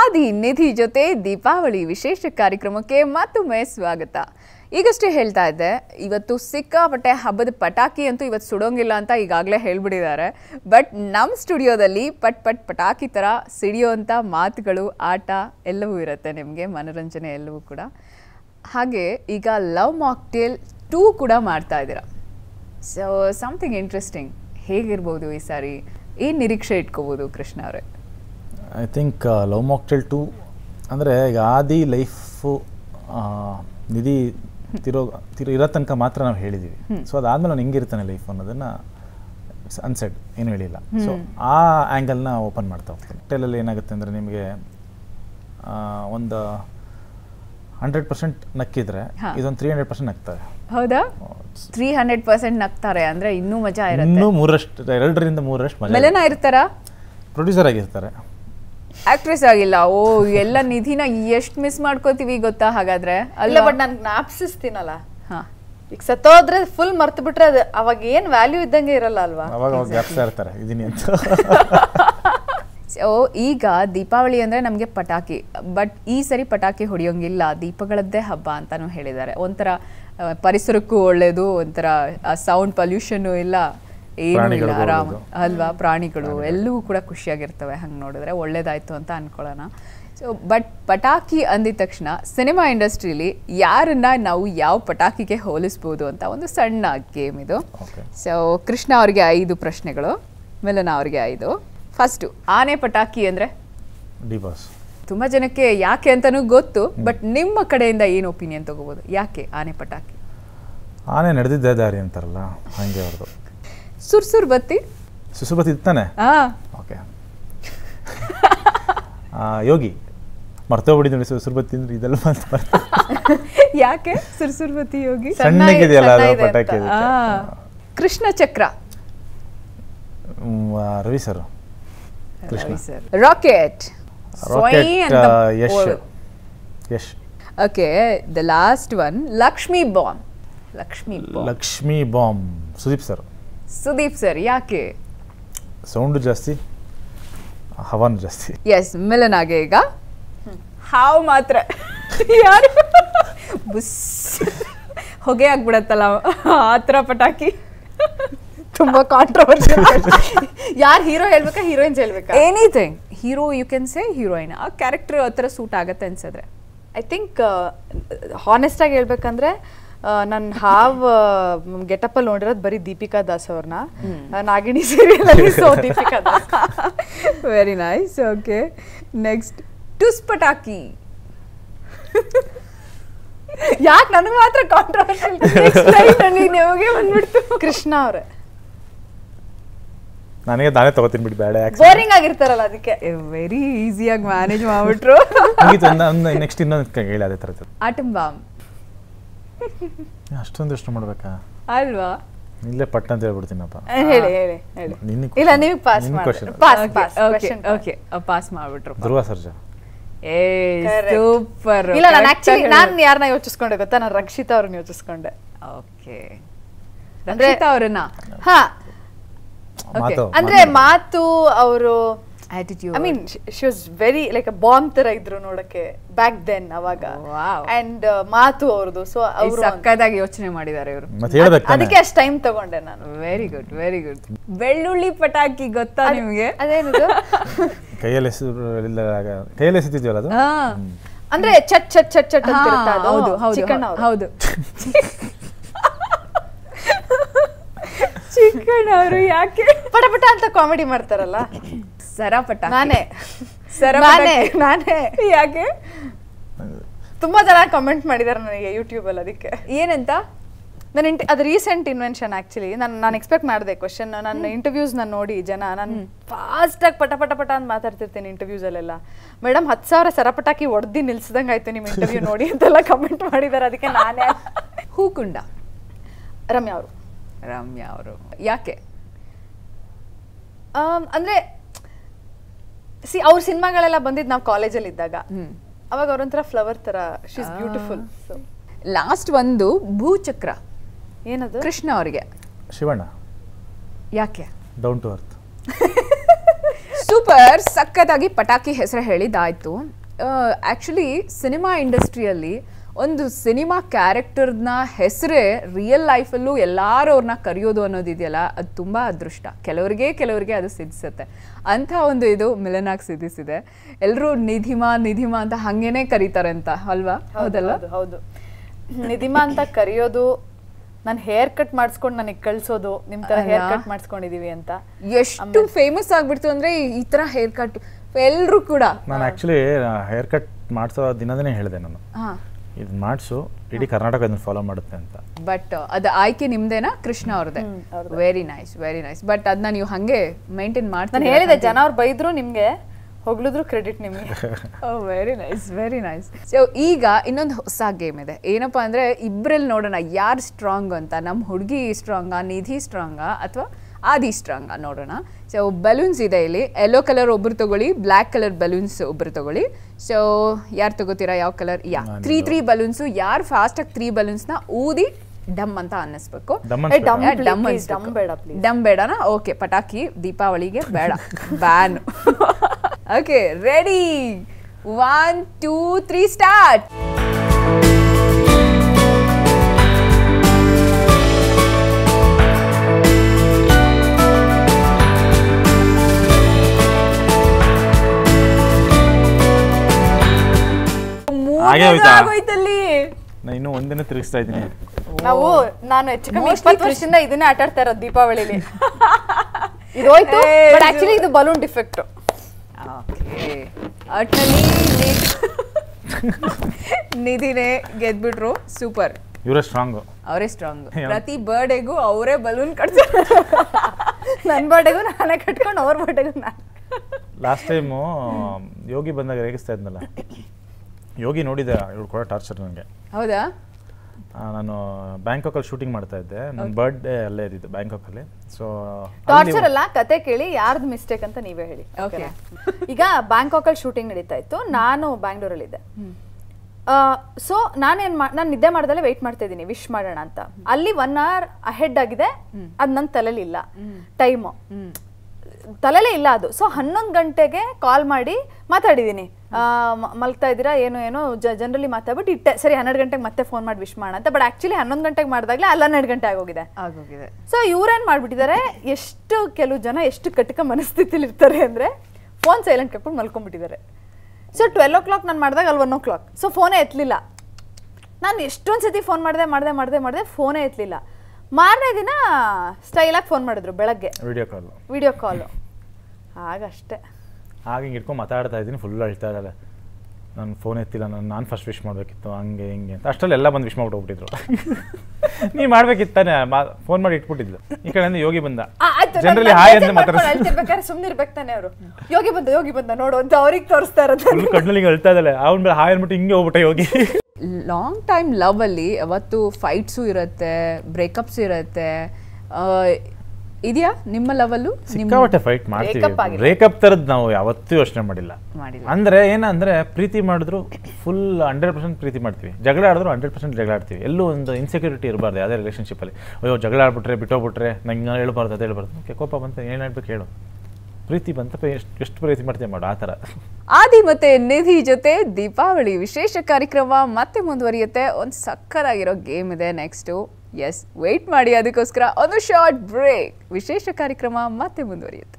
ಆದಿ ನಿಧಿ ಜೊತೆ ದೀಪಾವಳಿ ವಿಶೇಷ ಕಾರ್ಯಕ್ರಮಕ್ಕೆ ಮತ್ತೊಮ್ಮೆ ಸ್ವಾಗತ ಈಗಷ್ಟೇ ಹೇಳ್ತಾ ಇದ್ದೆ ಇವತ್ತು ಸಿಕ್ಕಾಪಟ್ಟೆ ಹಬ್ಬದ ಪಟಾಕಿ ಅಂತೂ ಇವತ್ತು ಸುಡೋಂಗಿಲ್ಲ ಅಂತ ಈಗಾಗಲೇ ಹೇಳ್ಬಿಟ್ಟಿದ್ದಾರೆ ಬಟ್ ನಮ್ಮ ಸ್ಟುಡಿಯೋದಲ್ಲಿ ಪಟ್ ಪಟ್ ಪಟಾಕಿ ಥರ ಸಿಡಿಯೋಂಥ ಮಾತುಗಳು ಆಟ ಎಲ್ಲವೂ ಇರುತ್ತೆ ನಿಮಗೆ ಮನೋರಂಜನೆ ಎಲ್ಲವೂ ಕೂಡ ಹಾಗೆ ಈಗ ಲವ್ ಮಾಕ್ಟೇಲ್ ಟೂ ಕೂಡ ಮಾಡ್ತಾ ಇದ್ದೀರಾ ಸೊ ಸಮಥಿಂಗ್ ಇಂಟ್ರೆಸ್ಟಿಂಗ್ ಹೇಗಿರ್ಬೋದು ಈ ಸಾರಿ ಏನು ನಿರೀಕ್ಷೆ ಇಟ್ಕೋಬೋದು ಕೃಷ್ಣ ಅವರೇ I think Love Mocktail two ಅಂದರೆ ಈಗ ಆದಿ ಲೈಫು ನಿಧಿ ತಿರೋ ತಿರೋ ಇರೋ ತನಕ ಮಾತ್ರ ನಾವು ಹೇಳಿದ್ದೀವಿ ಸೊ ಅದಾದಮೇಲೆ ಅವ್ನು ಹೆಂಗಿರ್ತಾನೆ ಲೈಫ್ ಅನ್ನೋದನ್ನು ಅನ್ಸೆಡ್ ಏನು ಹೇಳಿಲ್ಲ ಸೊ ಆ ಆ್ಯಂಗಲ್ನ ಓಪನ್ ಮಾಡ್ತಾ ಹೋಗ್ತೀನಿ ಟೆಲಲ್ಲಿ ಏನಾಗುತ್ತೆ ಅಂದರೆ ನಿಮಗೆ ಒಂದು ಹಂಡ್ರೆಡ್ ಪರ್ಸೆಂಟ್ ನಕ್ಕಿದ್ರೆ ಹಾ. ಇದೊಂದು ತ್ರೀ ಹಂಡ್ರೆಡ್ ಪರ್ಸೆಂಟ್ ನಗ್ತಾರೆ ಹೌದಾ ತ್ರೀ ಹಂಡ್ರೆಡ್ ಪರ್ಸೆಂಟ್ ನಗ್ತಾರೆ ಅಂದ್ರೆ ಇನ್ನೂ ಮಜಾ ಇರುತ್ತೆ ಇನ್ನೂ ಮೂರಷ್ಟು ಎರಡರಿಂದ ಮೂರಷ್ಟು ಮಜಾ ಮೆಲನ ಇರ್ತಾರಾ ಪ್ರೊಡ್ಯೂಸರ್ ಆಗಿರ್ತಾರೆ ಆಕ್ಟ್ರೆಸ್ ಆಗಿಲ್ಲ ಓ ಎಲ್ಲ ನಿಧಿನ ಎಷ್ಟು ಮಿಸ್ ಮಾಡ್ಕೋತೀವಿ ಗೊತ್ತಾ ಹಾಗಾದ್ರೆ ಇಲ್ಲ ಅಲ್ಲ ಬಟ್ ನಾನು ಜ್ಞಾಪಿಸ್ತೀನಲ್ಲ ಹಾ ಈಗ ಸತ್ತೋದ್ರೆ ಫುಲ್ ಮರ್ತು ಬಿಟ್ರೆ ಅದು ಅವಾಗ ಏನ್ ವ್ಯಾಲ್ಯೂ ಇದ್ದಂಗೆ ಇರಲ್ಲ ಅಲ್ವಾ ಅವಾಗ ಅವಾಗ ಜ್ಞಾಪಿಸ್ತಾ ಇರ್ತಾರೆ ಇದೀನಿ ಅಂತ ಸೊ ಈಗ ದೀಪಾವಳಿ ಅಂದ್ರೆ ನಮಗೆ ಪಟಾಕಿ ಬಟ್ ಈ ಸರಿ ಪಟಾಕಿ ಹೊಡೆಯೋಂಗಿಲ್ಲ ದೀಪಗಳದ್ದೇ ಹಬ್ಬ ಅಂತಾನು ಹೇಳಿದ್ದಾರೆ ಒಂಥರ ಆ, ಪರಿಸರಕ್ಕೂ ಒಳ್ಳೇದು ಒಂಥರ ಸೌಂಡ್ ಪೊಲ್ಯೂಷನ್ ಇಲ್ಲ ಏನೂ ಇಲ್ಲ ಪ್ರಾಣಿಗಳಿಗೂ ಆರಾಮ ಒಳ್ಳೇದು. ಅಲ್ವಾ ಪ್ರಾಣಿಗಳು ಎಲ್ಲವೂ ಕೂಡ ಖುಷಿಯಾಗಿರ್ತವೆ ಹಂಗೆ ನೋಡಿದ್ರೆ ಒಳ್ಳೇದಾಯ್ತು ಅಂತ ಅನ್ಕೊಳ್ಳೋಣ ಸೊ ಬಟ್ ಪಟಾಕಿ ಅಂದಿದ ತಕ್ಷಣ ಸಿನಿಮಾ ಇಂಡಸ್ಟ್ರಿಲಿ ಯಾರನ್ನ ನಾವು ಯಾವ ಪಟಾಕಿಗೆ ಹೋಲಿಸ್ಬೋದು ಅಂತ ಒಂದು ಸಣ್ಣ ಗೇಮ್ ಇದು ಓಕೆ ಸೊ ಕೃಷ್ಣ ಅವ್ರಿಗೆ ಐದು ಪ್ರಶ್ನೆಗಳು ಮಿಲನ ಅವ್ರಿಗೆ ಐದು ಫಸ್ಟು ಆನೆ ಪಟಾಕಿ ಅಂದ್ರೆ ಡಿ ಬಾಸ್ ತುಂಬಾ ಜನಕ್ಕೆ ಯಾಕೆ ಅಂತಾನೂ ಗೊತ್ತು ಬಟ್ ನಿಮ್ಮ ಕಡೆಯಿಂದ ಏನು ಒಪಿನಿಯನ್ ತಗೋಬಹುದು ಯಾಕೆ ಆನೆ ಪಟಾಕಿ ಆನೆ ನಡೆದಿದ್ದೇ ದಾರಿ ಅಂತಾರಲ್ಲ ಹಂಗೆ ಅವ್ರದ್ದು ಸುರ್ಸುರ್ ಬತ್ತಿ ಸುಸುಬತ್ ಇತ್ತಾನೆ ಆ ಓಕೆ ಯೋಗಿ ಮರ್ತೋಗ್ಬಿಟ್ಟಿದ್ದು ನೋಡಿ ಸುಸುಬತ್ತಿ ಅಂದ್ರೆ ಇದೆಲ್ಲ ಬಂತು ಬರ್ತಾ- ಯಾಕೆ ಸುರ್ಸುರ್ ಬತ್ತಿ ಯೋಗಿ ಸಣ್ಣ ಸಣ್ಣಗಿದೆಯಲ್ಲ ಸಣ್ಣ ಅದು ಇದೆ ಪಟಾಕಿ ಅಂತ. ಆ ಅದಕ್ಕೆ. ಕೃಷ್ಣ ಚಕ್ರ ಹ್ಮ್, ಆ, Ravi sir Krishna rocket rocket Yash Yash okay the last one Lakshmi bomb Lakshmi bomb Lakshmi bomb Sudeep sir Sudeep sir ಯಾಕೆ ಸೌಂಡು ಜಾಸ್ತಿ ಹವಾನು ಜಾಸ್ತಿ ಎಸ್ ಮಿಲನಾಗೆ ಈಗ ಹಾವು ಮಾತ್ರ ಯಾರು ಬುಸ್ ಹೊಗೆ ಆಗ್ಬಿಡತ್ತಲ್ಲ ಆ ಥರ ಪಟಾಕಿ ತುಂಬಾ ಕಾಂಟ್ರವರ್ಸಿಯಲ್ ಯಾರು ಹೀರೋ ಹೇಳ್ಬೇಕಾ ಹೀರೋಯಿನ್ಸ್ ಹೇಳ್ಬೇಕಾ anything hero you can say heroine ಆ ಕ್ಯಾರೆಕ್ಟರ್ ಆ ಥರ ಸೂಟ್ ಆಗತ್ತೆ ಅನ್ಸಿದ್ರೆ ಐ ಥಿಂಕ್ ಹಾನೆಸ್ಟ್ ಆಗಿ ಹೇಳ್ಬೇಕಂದ್ರೆ ನನ್ನ ಹಾವ್ ಗೆಟಪ್ ಅಲ್ಲಿ ನೋಡಿರೋದು ಬರೀ ದೀಪಿಕಾ ದಾಸ್ ಅವ್ರನ್ನ ನಾಗಿಣಿ ಸೀರಿಯಲ್ ಅಲ್ಲಿ so Deepika Das very nice okay next ಟುಸ್ ಪಟಾಕಿ ಯಾಕೆ ನನಗೆ ಮಾತ್ರ ಕಾಂಟ್ರವರ್ಷಿಯಲ್ ನಿಮಗೆ ಬಂದ್ಬಿಡ್ತು ಕೃಷ್ಣ ಅವ್ರೆ ನನಗೆ ನಾನೇ ತಗೋತೀನಿ ಬಿಡಿ ಬೇಡ ಯಾಕೆ ಬೋರಿಂಗ್ ಆಗಿರ್ತಾರಲ್ಲ ಅದಕ್ಕೆ ವೆರಿ ಈಸಿಯಾಗಿ ಮ್ಯಾನೇಜ್ ಮಾಡ್ಬಿಟ್ರು ನೆಕ್ಸ್ಟ್ ಇನ್ನೊಂದು ಹೇಳಿ ಅದೇ ಥರದ್ದು ಆಟಮ್ ಬಾಂಬ್ ಅಷ್ಟೊಂದು ಎಷ್ಟು ಮಾಡ್ಬೇಕಾ ಅಲ್ವಾ ಇಲ್ಲೇ ಪಟ್ ಅಂತ ಹೇಳ್ಬಿಡ್ತೀನಪ್ಪ ಹೇಳಿ ಹೇಳಿ ಹೇಳಿ ನಿನ್ನ ಇಲ್ಲ ನಿಮಗೆ ಪಾಸ್ ನಿನ್ನ ಮಾಡಿ question. Pass okay pass okay okay pass ಮಾಡ್ಬಿಟ್ರು ಧ್ರುವ ಸರ್ಜಾ ಏ Correct. ಸೂಪರ್ ಇಲ್ಲ ನಾನು ಆಕ್ಚುಲಿ ನಾನು ಯಾರನ್ನ ಯೋಚಿಸ್ಕೊಂಡೆ ಗೊತ್ತಾ ನಾನು ರಕ್ಷಿತಾ ಅವ್ರನ್ನ ಯೋಚಿಸ್ಕೊಂಡೆ ಓಕೆ ಅಂದ್ರೆ- ರಕ್ಷಿತಾ ಅವ್ರನ್ನ ಹಾ ಮಾತು ಅಂದ್ರೆ ಮಾತು ಅವರು attitude I mean she was very like a bomb ತರ ಇದ್ರು ನೋಡಕ್ಕೆ ಬ್ಯಾಕ್ ದೆನ್ ಅವಾಗ Wow. ಅಂಡ್ ಮಾತು ಅವ್ರದ್ದು ಸೊ ಅವರು ಸಕ್ಕದಾಗಿ ಯೋಚನೆ ಮಾಡಿದ್ದಾರೆ ಇವರು ಮತ್ತೆ ಹೇಳ್ಬೇಕು ತಾನೆ ಅದಕ್ಕೆ ಅಷ್ಟು ಟೈಮ್ ತಗೊಂಡೆ ನಾನು ವೆರಿ ಗುಡ್ ವೆರಿ ಗುಡ್ ಬೆಳ್ಳುಳ್ಳಿ ಪಟಾಕಿ ಗೊತ್ತಾ ನಿಮಗೆ ಅದೇನಿದು ಕೈಯಲ್ಲಿ ಹೆಸರು ಇಲ್ಲ ಆಗ- ಕೈಯಲ್ಲಿ ಎಸಿತಿದ್ವಲ್ಲ ಅದು ಹಾ ಅಂದ್ರೆ ಚಟ್ ಚಟ್ ಚಟ್ ಚಟ್ ಅಂತ ಇರುತ್ತಾ ಅದು? ಹೌದು ಹೌದು ಚಿಕ್ಕಣ್ಣ ಅವ್ರು. ಹೌದು ಚಿಕ್ಕಣ್ಣ ಅವರು ಯಾಕೆ ಪಟ ಪಟ ಅಂತ ಕಾಮಿಡಿ ಮಾಡ್ತಾರಲ್ಲ ಸರ ಪಟಾಕಿ ನಾನೇ ಸರ ನಾನೇ ಪಟಾಕಿ. ನಾನೇ ಯಾಕೆ ತುಂಬಾ ಜನ ಕಮೆಂಟ್ ಮಾಡಿದಾರೆ ನನಗೆ ಯೂಟ್ಯೂಬ್ ಅಲ್ಲಿ ಅದಕ್ಕೆ ಏನಂತ ನನ್ನ ಇಂಟ ಅದು ರೀಸೆಂಟ್ ಇನ್ವೆನ್ಷನ್ ಆಕ್ಚುಲಿ ನಾನು ನಾನು ಎಕ್ಸ್ಪೆಕ್ಟ್ ಮಾಡಿದೆ ಕ್ವಶನ್ ನನ್ನ ಇಂಟರ್ವ್ಯೂಸ್ ನಾನು ನೋಡಿ ಜನ ನಾನು ಫಾಸ್ಟಾಗಿ ಪಟ ಪಟ ಪಟ ಅಂತ ಮಾತಾಡ್ತಿರ್ತೀನಿ interviews ಅಲ್ಲೆಲ್ಲ ಮೇಡಮ್ ಹತ್ತು ಸಾವಿರ ಸರಪಟಾಕಿ ಹೊಡೆದಿ ನಿಲ್ಸ್ದಂಗೆ ಆಯ್ತು ನಿಮ್ಮ ಇಂಟರ್ವ್ಯೂ ನೋಡಿ ಅಂತೆಲ್ಲ ಕಮೆಂಟ್ ಮಾಡಿದ್ದಾರೆ ಅದಕ್ಕೆ ನಾನೇ ಹೂಕುಂಡ ರಮ್ಯಾ ಅವರು ರಮ್ಯಾ ಅವರು ಯಾಕೆ ಅಂದ್ರೆ ಸಿ ಅವ್ರ ಸಿನಿಮಾಗಳೆಲ್ಲ ಬಂದಿದ್ದು ನಾವು ಕಾಲೇಜಲ್ಲಿ ಇದ್ದಾಗ ಅವಾಗ ಅವ್ರೊಂಥರ ಫ್ಲವರ್ ತರ she is beautiful so last ಒಂದು ಭೂಚಕ್ರ ಏನದು ಕೃಷ್ಣ ಅವರಿಗೆ ಶಿವಣ್ಣ ಯಾಕೆ ಡೌನ್ ಟು ಅರ್ತ್ ಸೂಪರ್ ಸಖತ್ತಾಗಿ ಪಟಾಕಿ ಹೆಸರು ಹೇಳಿದ್ದಾಯ್ತು ಆ್ಯಕ್ಚುಲಿ ಸಿನಿಮಾ ಇಂಡಸ್ಟ್ರಿಯಲ್ಲಿ ಒಂದು ಸಿನಿಮಾ ಕ್ಯಾರೆಕ್ಟರ್ನ ಹೆಸರೇ ರಿಯಲ್ ಲೈಫಲ್ಲೂ ಎಲ್ಲರೂ ಅವ್ರನ್ನ ಕರೆಯೋದು ಅನ್ನೋದಿದೆಯಲ್ಲ ಅದು ತುಂಬ ಅದೃಷ್ಟ ಕೆಲವರಿಗೆ ಕೆಲವರಿಗೆ ಅದು ಸಿದ್ಧಿಸುತ್ತೆ ಅಂಥ ಒಂದು ಇದು ಮಿಲನಾಗಿ ಸಿದ್ಧಿಸಿದೆ ಎಲ್ಲರೂ ನಿಧಿಮಾ ನಿಧಿಮಾ ಅಂತ ಹಾಗೇನೆ ಕರೀತಾರೆ ಅಂತ ಅಲ್ವಾ ಹೌದಲ್ಲ ಹೌದು ಹೌದು ನಿಧಿಮಾ ಅಂತ ಕರೆಯೋದು ನಾನು ಹೇರ್ ಕಟ್ ಮಾಡಿಸ್ಕೊಂಡು ನನಗೆ ಕಳ್ಸೋದು ನಿಮ್ ತರ ಹೇರ್ ಅಲ್ವಾ? ಕಟ್ ಮಾಡಿಸ್ಕೊಂಡಿದೀವಿ ಅಂತ ಎಷ್ಟು ಫೇಮಸ್ ಆಗ್ಬಿಡ್ತು ಅಂದ್ರೆ ಈ- ಈ ತರ ಹೇರ್ ಕಟ್ ಎಲ್ಲರೂ ಕೂಡ ನಾನು ಆ್ಯಕ್ಚುಲಿ ಹೇರ್ ಕಟ್ ಮಾಡಿಸೋ ದಿನದನೇ ಹೇಳಿದೆ ನಾನು ಹಾ ಇದು ಮಾಡಿಸು ಇಡೀ ಕರ್ನಾಟಕ ಇದನ್ನು ಫಾಲೋ ಮಾಡುತ್ತೆ ಅಂತ ಬಟ್ ಅದು ಆಯ್ಕೆ ನಿಮ್ದೇನಾ ಕೃಷ್ಣ ಅವ್ರದ್ದೇ very nice very nice but ಅದನ್ನ ನೀವು ಹಂಗೆ ಮೇಂಟೈನ್ ನಾನು ಮಾಡ್ತೀನಿ ಹೇಳಿದೆ ಜನ ಅವ್ರು ಬೈದ್ರು ನಿಮ್ಗೆ ಹೊಗಳಿದ್ರು ಕ್ರೆಡಿಟ್ ನಿಮ್ಗೆ very nice very nice so ಈಗ ಇನ್ನೊಂದು ಹೊಸ ಗೇಮ್ ಇದೆ ಏನಪ್ಪಾ ಅಂದ್ರೆ ಇಬ್ಬರಲ್ಲಿ ನೋಡೋಣ ಯಾರು ಸ್ಟ್ರಾಂಗ್ ಅಂತ ನಮ್ಮ ಹುಡುಗಿ ಸ್ಟ್ರಾಂಗಾ ನಿಧಿ ಸ್ಟ್ರಾಂಗಾ ಅಥವಾ ಆದಿ ಸ್ಟ್ರಾಂಗಾ ನೋಡೋಣ ಸೊ ಬಲೂನ್ಸ್ ಇದೆ ಇಲ್ಲಿ ಯೆಲ್ಲೋ ಕಲರ್ ಒಬ್ರು ತಗೊಳ್ಳಿ ಬ್ಲ್ಯಾಕ್ ಕಲರ್ ಬಲೂನ್ಸ್ ಒಬ್ರು ತಗೊಳ್ಳಿ ಸೊ ಯಾರು ತಗೋತೀರಾ ಯಾವ ಕಲರ್ ಯಾ ತ್ರೀ ತ್ರೀ ಬಲೂನ್ಸು ಯಾರು ಫಾಸ್ಟಾಗಿ ತ್ರೀ ಬಲೂನ್ಸ್ನ ಊದಿ ಡಮ್ ಅಂತ ಅನ್ನಿಸ್ಬೇಕು ದಮ್ ಏ, ಡಮ್ ಅನ್ಸ್ಬೇಕಾ? ಡಮ್ please, ಅನ್ಸ್ಬೇಕು. ಡಮ್ ಬೇಡ ಪ್ಲೀಸ್ ಡಮ್ ಬೇಡನಾ ಓಕೆ ಪಟಾಕಿ ದೀಪಾವಳಿಗೆ ಬೇಡ ban okay ready one two three start ಹಾಗೆ ಹೋಯ್ತಾ? ಆಗೋಯ್ತಲ್ಲಿ ನಾನು ಇನ್ನೂ ಒಂದಿನ ತಿರುಗಿಸ್ತಾ ಇದ್ದೀನಿ ನಾವು ನಾನು ಹೆಚ್ಚು ಕಮ್ಮಿ Mostly ಇಪ್ಪತ್ತು ವರ್ಷದಿಂದ ಇದನ್ನೇ ಆಟ ಆಡ್ತಾ ಇರೋದು ದೀಪಾವಳಿಲಿ ಇದು ಹೋಯ್ತು ಏ, ಬಟ್ ಇದು- ಆಕ್ಚುಲಿ ಇದು ಬಲೂನ್ ಡಿಫೆಕ್ಟ್ ಓಕೆ ಒಟ್ನಲ್ಲಿ ನಿಧಿನೇ ಗೆದ್ಬಿಟ್ರು ಸೂಪರ್ ಇವರೇ ಸ್ಟ್ರಾಂಗು ಅವರೇ ಸ್ಟ್ರಾಂಗ್ Yeah. ಪ್ರತಿ ಬರ್ಡೇಗೂ ಅವರೇ ಬಲೂನ್ ಕಟ್ತಾರೆ ನನ್ನ ಬರ್ಡೇಗೂ ನಾನೇ ಕಟ್ಕೊಂಡು ಅವ್ರ ಬರ್ಡೇಗೂ ನಾನು ಲಾಸ್ಟ್ ಟೈಮು ಯೋಗಿ ಬಂದಾಗ ರೇಗಿಸ್ತಾ ಇದ್ನಲ್ಲ ಯೋಗಿ ನೋಡಿದೆ ಇವಳು ಕೊಡೋ ಟಾರ್ಚರ್ ನನಗೆ ಹೌದಾ ನಾನು ಬ್ಯಾಂಕಾಕಲ್ಲಿ ಶೂಟಿಂಗ್ ಮಾಡ್ತಾ ಇದ್ದೆ ನನ್ನ ಬರ್ಡೇ ಅಲ್ಲೇ ಇದ್ದಿದ್ದು ಬ್ಯಾಂಕಾಕಲ್ಲಿ ಸೊ ಟಾರ್ಚರ್ ಅಲ್ಲ ಕತೆ ಕೇಳಿ ಯಾರ್ದು ಮಿಸ್ಟೇಕ್ ಅಂತ ನೀವೇ ಹೇಳಿ Okay. ಓಕೆನಾ? ಈಗ ಬ್ಯಾಂಕಾಕ್ ಅಲ್ಲಿ ಶೂಟಿಂಗ್ ನಡೀತಾ ಇತ್ತು ನಾನು ಬ್ಯಾಂಗ್ಳೂರಲ್ಲಿದ್ದೆ ಸೊ ನಾನೇನ್ ಮಾ ನಾನು ನಿದ್ದೆ ಮಾಡ್ದಲ್ಲೇ ವೆಯ್ಟ್ ಮಾಡ್ತಾ ಇದ್ದೀನಿ ವಿಶ್ ಮಾಡೋಣ ಅಂತ ಅಲ್ಲಿ ಒನ್ ಅವರ್ ಅಹೆಡ್ ಆಗಿದೆ ಅದು ನನ್ನ ತಲೆಲಿ ಇಲ್ಲ ಟೈಮು ತಲೆಲೇ ಇಲ್ಲ ಅದು ಸೊ ಹನ್ನೊಂದು ಗಂಟೆಗೆ ಕಾಲ್ ಮಾಡಿ ಮಾತಾಡಿದ್ದೀನಿ ಆ, ಮ- ಮಲ್ಗ್ತಾ ಇದ್ದೀರಾ ಏನು ಏನೋ ಜನರಲಿ ಮಾತಾಡ್ಬಿಟ್ಟು ಇಟ್ಟೆ ಸರಿ ಹನ್ನೆರಡು ಗಂಟೆಗೆ ಮತ್ತೆ ಫೋನ್ ಮಾಡಿ ವಿಶ್ ಮಾಡೋಣ ಅಂತ ಬಟ್ ಆಕ್ಚುಲಿ ಹನ್ನೊಂದು ಗಂಟೆಗೆ ಮಾಡಿದಾಗಲೇ ಅಲ್ಲಿ ಹನ್ನೆರಡು ಗಂಟೆ ಆಗೋಗಿದೆ ಆಗೋಗಿದೆ ಸೊ ಇವ್ರೇನ್ ಮಾಡ್ಬಿಟ್ಟಿದ್ದಾರೆ ಎಷ್ಟು ಕೆಲವು ಜನ ಎಷ್ಟು ಕಟಕ ಮನಸ್ಥಿತಿಲಿ ಇರ್ತಾರೆ ಅಂದ್ರೆ ಫೋನ್ ಸೈಲೆಂಟ್ ಕಟ್ಕೊಂಡು ಮಲ್ಕೊಂಡ್ಬಿಟ್ಟಿದ್ದಾರೆ ಸೊ ಟ್ವೆಲ್ ಓ ಕ್ಲಾಕ್ ನಾನು ಮಾಡಿದಾಗ ಅಲ್ಲಿ ಒನ್ ಓ ಕ್ಲಾಕ್ ಸೊ ಫೋನೇ ಎತ್ತಲಿಲ್ಲ ನಾನು ಎಷ್ಟೊಂದು ಸತಿ ಫೋನ್ ಮಾಡಿದೆ ಮಾಡಿದೆ ಮಾಡಿದೆ ಮಾಡಿದೆ ಫೋನೇ ಎತ್ತಲಿಲ್ಲ ಮಾರನೇ ದಿನ ಸ್ಟೈಲಾಗಿ ಫೋನ್ ಮಾಡಿದ್ರು ಬೆಳಗ್ಗೆ ವಿಡಿಯೋ ಕಾಲು ವಿಡಿಯೋ ಕಾಲು ಆಗಷ್ಟೇ ಹಾಗೆ ಹಿಂಗೆ ಇಟ್ಕೊಂಡು ಮಾತಾಡ್ತಾ ಇದ್ದೀನಿ ಫುಲ್ ಅಳ್ತಾ ಇದ್ದಾಳೆ ನಾನು ಫೋನ್ ಎತ್ತಿಲ್ಲ ನಾನು ನಾನು ಫಸ್ಟ್ ವಿಶ್ ಮಾಡಬೇಕಿತ್ತು ಹಂಗೆ ಹಿಂಗೆ ಅಂತ ಅಷ್ಟರಲ್ಲಿ ಎಲ್ಲ ಬಂದು ವಿಶ್ ಮಾಡ್ಬಿಟ್ಟಿದ್ರು ನೀವು ಮಾಡ್ಬೇಕಿತ್ತು ತಾನೆ ಫೋನ್ ಮಾಡಿ ಇಟ್ಬಿಟ್ಟಿದ್ಲು ಈ ಕಡೆಯಿಂದ ಯೋಗಿ ಬಂದ ಜನರಲಿ ಹಾಯ್ ಅಂತ ಮಾತಾಡ್ತಾರೆ ಹೇಳ್ತಿರ್ಬೇಕಾದ್ರೆ ಸುಮ್ಮನೆ ಇರ್ಬೇಕು ತಾನೆ ಅವರು ಯೋಗಿ ಬಂದ ಯೋಗಿ ಬಂದ ನೋಡು ಅಂತ ಅವ್ರಿಗೆ ತೋರಿಸ್ತಾ ಇರೋದು ಫುಲ್ ಕಣ್ಣಲ್ಲಿ ಹಿಂಗೆ ಅಳ್ತಾ ಇದ್ದಾಳೆ ಅವ್ನ ಮೇಲೆ ಹಾಯ್ ಅಂದ್ಬಿಟ್ಟು ಹಿಂಗೆ ಹೋಗ್ಬಿಟ್ಟೆ ಯೋಗಿ ಲಾಂಗ್ ಟೈಮ್ ಲವ್ ಅಲ್ಲಿ ಯಾವತ್ತು ಫೈಟ್ಸು ಇರುತ್ತೆ ಬ್ರೇಕಪ್ಸ್ ಇರುತ್ತೆ ಆ, ಇದೆಯಾ ನಿಮ್ಮ ಲವಲ್ಲು ಸಿಕ್ಕಾಪಟ್ಟೆ ಫೈಟ್ ಮಾಡ್ತೀವಿ Breakup ಆಗಿಲ್ಲ. ಬ್ರೇಕಪ್ ಥರದ್ದು ನಾವು ಯಾವತ್ತೂ ಯೋಚನೆ ಮಾಡಿಲ್ಲ ಮಾಡಿಲ್ಲ ಅಂದ್ರೆ ಏನಂದ್ರೆ ಪ್ರೀತಿ ಮಾಡಿದ್ರು ಫುಲ್ ಹಂಡ್ರೆಡ್ ಪರ್ಸೆಂಟ್ ಪ್ರೀತಿ ಮಾಡ್ತೀವಿ ಜಗಳ ಆಡಿದ್ರು ಹಂಡ್ರೆಡ್ ಪರ್ಸೆಂಟ್ ಜಗಳ ಆಡ್ತೀವಿ ಎಲ್ಲೂ ಒಂದು ಇನ್ಸೆಕ್ಯೂರಿಟಿ ಇರಬಾರ್ದು ಯಾವುದೇ ರಿಲೇಷನ್ಶಿಪ್ಪಲ್ಲಿ ಅಯ್ಯೋ ಜಗಳ ಆಡ್ಬಿಟ್ರೆ ಬಿಟ್ಟೋಗ್ಬಿಟ್ರೆ ನಂಗೆ ಹೇಳ್ಬಾರ್ದು ಅದು ಹೇಳ್ಬಾರ್ದು ಓಕೆ ಕೋಪ ಬಂತ ಏನು ಹೇಳ್ಬೇಕು ಹೇಳು ಪ್ರೀತಿ ಬಂತಪ್ಪ ಎಷ್ಟು ಎಷ್ಟು ಪ್ರೀತಿ ಮಾಡ್ತೀವಿ ಮಾಡು ಆ ಥರ ಆದಿ ಮತ್ತೆ ನಿಧಿ ಜೊತೆ ದೀಪಾವಳಿ ವಿಶೇಷ ಕಾರ್ಯಕ್ರಮ ಮತ್ತೆ ಮುಂದುವರಿಯುತ್ತೆ ಒಂದು ಸಕ್ಕತ್ತಾಗಿರೋ ಗೇಮ್ ಇದೆ ನೆಕ್ಸ್ಟು ಎಸ್ ವೆಯ್ಟ್ ಮಾಡಿ ಅದಕ್ಕೋಸ್ಕರ ಒಂದು ಶಾರ್ಟ್ ಬ್ರೇಕ್ ವಿಶೇಷ ಕಾರ್ಯಕ್ರಮ ಮತ್ತೆ ಮುಂದುವರಿಯುತ್ತೆ